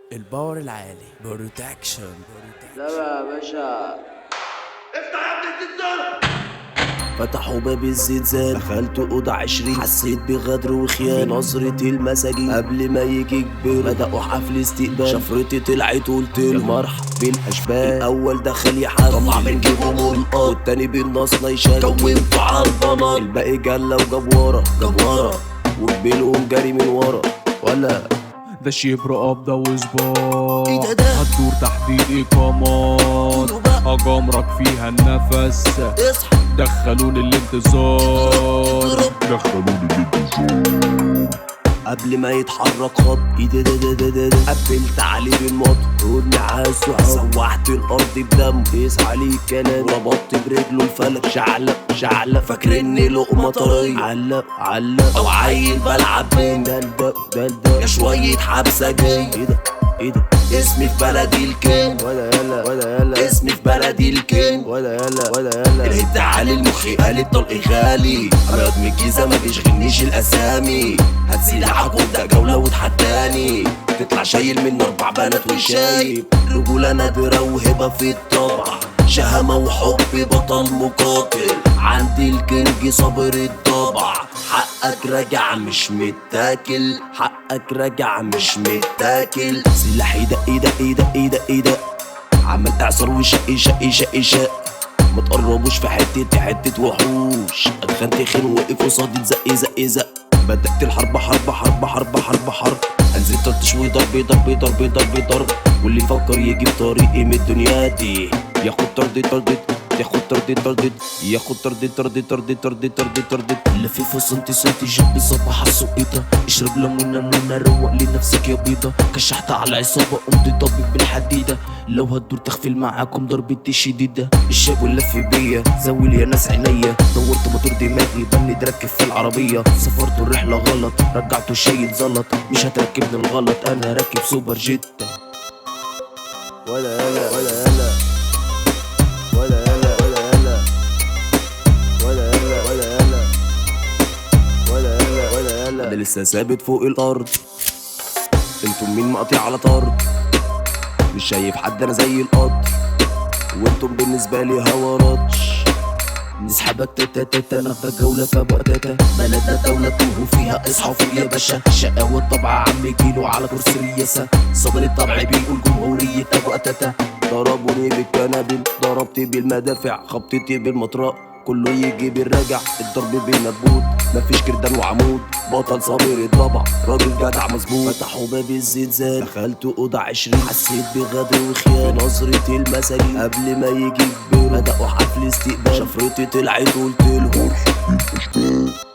الباور العالي بروتكشن لا يا باشا فتحوا باب الزلزال دخلت اوضه عشرين حسيت بغدر وخيانه نظرة المساجين قبل ما يجي كبر بدأوا حفل استقبال شفرتي طلعت قلت له مرحب بالاشبال الاول دخل يحفل طلع من جيبه ملقط والتاني بالنص يشال كونته عربانات الباقي جلى وجاب ورا جاب ورا وقبلهم جري من ورا ولا ده شبر قبضة وصبار إيه ده ده؟ هتدور تحديد إقامات قولوا بقى. هجمرك فيها النفس اصحى دخلوني الانتظار قبل ما يتحرك خط ايدي ده ده ده ده ده قفلت عليه بالمطر ودني عايز سوحت الارض بدم قيس عليه الكلام ربطت برجله الفلك شعلق شعلق فاكر اني لقمه طريه علق علق او عيل بلعب بين دلدق دلدق يا شويه حبسه جاي ايه ده ايه ده اسمي في بلدي الكين ولا يلا ولا يلا اسمي في بلدي الكين ولا يلا ولا يلا الهد على المخي قال الطلق غالي رياض من الجيزه ما بيشغلنيش الاسامي هات سلاحك وابدا جوله وتحداني تطلع شايل من اربع بنات وشايب رجوله نادره وهبه في الطبع شهامه وحب بطل مقاتل عندي الكينج صابر الطبع حقك راجع مش متاكل حقك راجع مش متاكل سلاحي ده ايه ده ايه ده ايه ده ايه ده عمال اعصر وشق شق شق شق ما تقربوش في حتة حتة وحوش ادخنت خين وقف قصادي زق زق زق بدأت الحرب حرب حرب حرب حرب حرب انزل طرطش وضرب ضرب ضرب ضرب ضرب واللي يفكر يجي بطريقي من الدنيا دي ياخد طرد طرد ياخد طرد طرد ياخد طرد طرد طرد طرد طرد طرد اللي في فصنتي صوتي جنبي صباح السقيطة اشرب ليمونة نونة روق لنفسك يا بيضة كشحت على عصابة قمت طبيب بالحديدة لو هتدور تغفل معاكم ضربتي شديدة الشاب ولف بيا زول يا ناس عينيا دورت موتور دماغي بند ركب في العربية سافرت الرحلة غلط رجعته شايل زلط مش هتركبني الغلط انا راكب سوبر جيت ولا يلا ولا يلا ولا يلا ولا يلا ولا يلا ولا يلا ولا يلا ولا يلا انا لسه ثابت فوق الارض انتم مين مقطع على طرد مش شايف حد انا زي القطر وانتم بالنسبه لي هوا رطش نسحبك تاتا تاتا ناخدك جولة كابو تاتا بلدنا دولة توه فيها اصحى فوق يا باشا شقاوة الطبع عم كيلو على كرسي الرياسة صبر الطبع بيقول جمهورية ابو تاتا ضربوني بالكنابل ضربت بالمدافع خبطتي بالمطرق كله يجي بالراجع الضرب بالنبوت مفيش كردان وعمود بطل صابر الضبع راجل جدع مظبوط فتحوا باب الزلزال دخلت اوضه عشرين حسيت بغدر وخيانه نظرة المساجين قبل ما يجي كبر بدأوا حفل استقبال شفرتي طلعت قلت لهم